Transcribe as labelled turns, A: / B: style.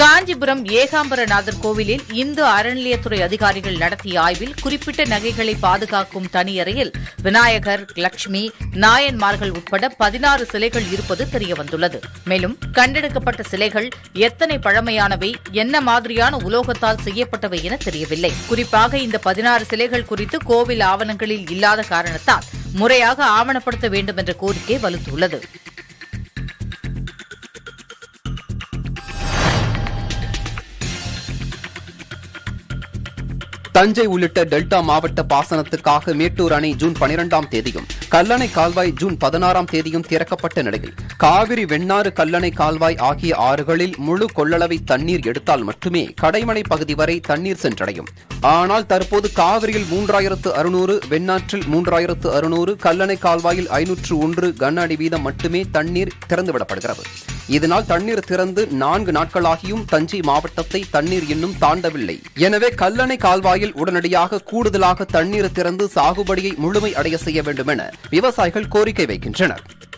A: காஞ்சிபுரம் ஏகாம்பரநாதர் கோவிலில் இந்து அறநிலையத்துறை அதிகாரிகள் நடத்திய ஆய்வில் குறிப்பிட்ட நகைகளை பாதுகாக்கும் தனியறையில் விநாயகர் லட்சுமி நாயன்மார்கள் உட்பட பதினாறு சிலைகள் இருப்பது தெரியவந்துள்ளது மேலும் கண்டெடுக்கப்பட்ட சிலைகள் எத்தனை பழமையானவை என்ன மாதிரியான உலோகத்தால் செய்யப்பட்டவை என தெரியவில்லை குறிப்பாக இந்த பதினாறு சிலைகள் குறித்து கோவில் ஆவணங்களில் இல்லாத காரணத்தால் முறையாக ஆவணப்படுத்த வேண்டும் என்ற கோரிக்கை வலுத்துள்ளது
B: தஞ்சை உள்ளிட்ட டெல்டா மாவட்ட பாசனத்துக்காக மேட்டூர் அணை ஜூன் பனிரெண்டாம் தேதியும் கல்லணை கால்வாய் ஜூன் பதினாறாம் தேதியும் திறக்கப்பட்ட நிலையில் காவிரி வெண்ணாறு கல்லணை கால்வாய் ஆகிய ஆறுகளில் முழு கொள்ளளவை தண்ணீர் எடுத்தால் மட்டுமே கடைமடை பகுதி வரை தண்ணீர் சென்றடையும் ஆனால் தற்போது காவிரியில் மூன்றாயிரத்து அறுநூறு வெண்ணாற்றில் மூன்றாயிரத்து அறுநூறு கல்லணை கால்வாயில் ஐநூற்று ஒன்று கன அடி வீதம் மட்டுமே தண்ணீர் திறந்துவிடப்படுகிறது இதனால் தண்ணீர் திறந்து நான்கு நாட்களாகியும் தஞ்சை மாவட்டத்தை தண்ணீர் இன்னும் தாண்டவில்லை எனவே கல்லணை கால்வாயில் உடனடியாக கூடுதலாக தண்ணீர் திறந்து சாகுபடியை முழுமை அடைய செய்ய வேண்டும் என விவசாயிகள் கோரிக்கை வைக்கின்றனர்